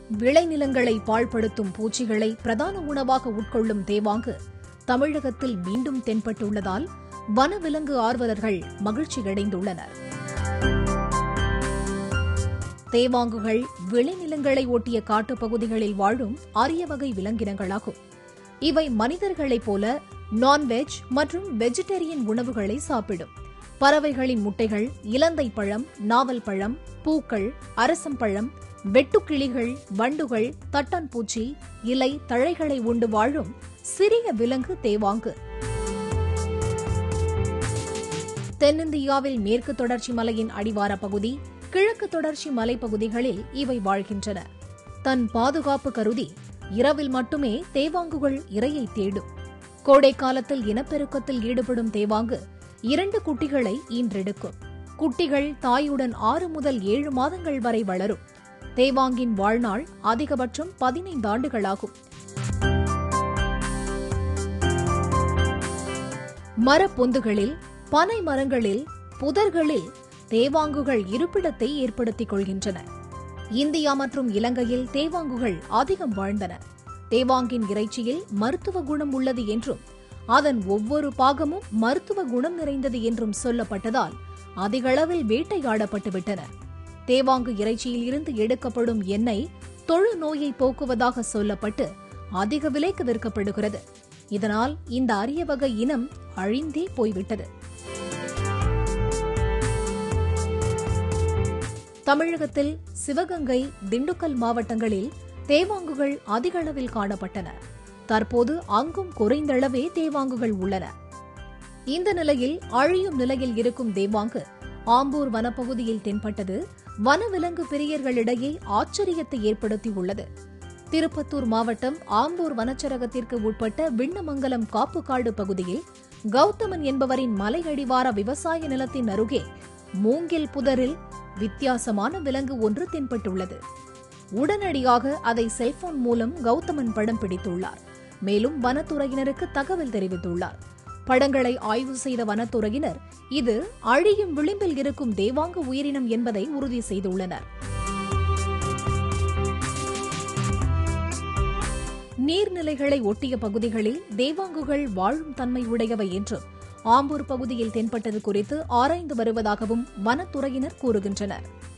விளைநிலங்களை பாழ்படுத்தும் பூச்சிகளை பிரதான உணவாக உட்கொள்ளும் தேவாங்கு தமிழகத்தில் மீண்டும் தென்பட்டுள்ளதால் வனவிலங்கு ஆர்வலர்கள் மகிழ்ச்சியடைந்துள்ளனர் தேவாங்குகள் விளைநிலங்களை ஒட்டிய காட்டுப் பகுதிகளில் வாழும் அரிய வகை விலங்கினங்களாகும் இவை மனிதர்களைப் போல நான்வெஜ் மற்றும் வெஜிடேரியன் உணவுகளை சாப்பிடும் பறவைகளின் முட்டைகள் இலந்தை பழம் நாவல் பழம் பூக்கள் அரசம்பழம் வெட்டுக்கிளிகள் வண்டுகள் தட்டான்பூச்சி இலை தழைகளை உண்டு வாழும் சிறிய விலங்கு தேவாங்கு தென்னிந்தியாவில் மேற்கு தொடர்ச்சி மலையின் அடிவார பகுதி கிழக்கு தொடர்ச்சி மலைப்பகுதிகளில் இவை வாழ்கின்றன தன் பாதுகாப்பு கருதி இரவில் மட்டுமே தேவாங்குகள் இரையை தேடும் கோடை காலத்தில் இனப்பெருக்கத்தில் ஈடுபடும் தேவாங்கு இரண்டு குட்டிகளை ஈன்றெடுக்கும் குட்டிகள் தாயுடன் ஆறு முதல் ஏழு மாதங்கள் வரை வளரும் தேவாங்கின் வாழ்நாள் அதிகபட்சம் பதினைந்து ஆண்டுகளாகும் மரப்பொந்துகளில் பனை மரங்களில் புதர்களில் தேவாங்குகள் இருப்பிடத்தை ஏற்படுத்திக் கொள்கின்றன இந்தியா மற்றும் இலங்கையில் தேவாங்குகள் அதிகம் வாழ்ந்தன தேவாங்கின் இறைச்சியில் மருத்துவ குணம் உள்ளது என்றும் அதன் ஒவ்வொரு பாகமும் மருத்துவ குணம் நிறைந்தது என்றும் சொல்லப்பட்டதால் அதிகளவில் வேட்டையாடப்பட்டு விட்டன தேவாங்கு இறைச்சியில் இருந்து எடுக்கப்படும் எண்ணெய் தொழு நோயை போக்குவதாக சொல்லப்பட்டு அதிக விலைக்கு விற்கப்படுகிறது இதனால் இந்த அரிய வகை இனம் அழிந்தே போய்விட்டது தமிழகத்தில் சிவகங்கை திண்டுக்கல் மாவட்டங்களில் தேவாங்குகள் அதிக அளவில் காணப்பட்டன தற்போது அங்கும் குறைந்தளவே தேவாங்குகள் உள்ளன இந்த நிலையில் அழியும் நிலையில் இருக்கும் தேவாங்கு ஆம்பூர் வனப்பகுதியில் தென்பட்டது வனவிலங்கு பிரியர்களிடையே ஆச்சரியத்தை ஏற்படுத்தியுள்ளது திருப்பத்தூர் மாவட்டம் ஆம்பூர் வனச்சரகத்திற்கு உட்பட்ட விண்ணமங்கலம் காப்புக்காடு பகுதியில் கௌதமன் என்பவரின் மலையடிவார விவசாய நிலத்தின் அருகே மூங்கில் புதரில் வித்தியாசமான விலங்கு ஒன்று தென்பட்டுள்ளது உடனடியாக அதை செல்போன் மூலம் கௌதமன் படம் பிடித்துள்ளார் மேலும் வனத்துறையினருக்கு தகவல் தெரிவித்துள்ளார் படங்களை ஆய்வு செய்த வனத்துறையினர் இது அழியும் விளிம்பில் இருக்கும் தேவாங்க உயிரினம் என்பதை உறுதி செய்துள்ளனர் நீர்நிலைகளை ஒட்டிய பகுதிகளில் தேவாங்குகள் வாழும் தன்மை உடையவை என்றும் ஆம்பூர் பகுதியில் தென்பட்டது குறித்து ஆராய்ந்து வருவதாகவும் வனத்துறையினர் கூறுகின்றனர்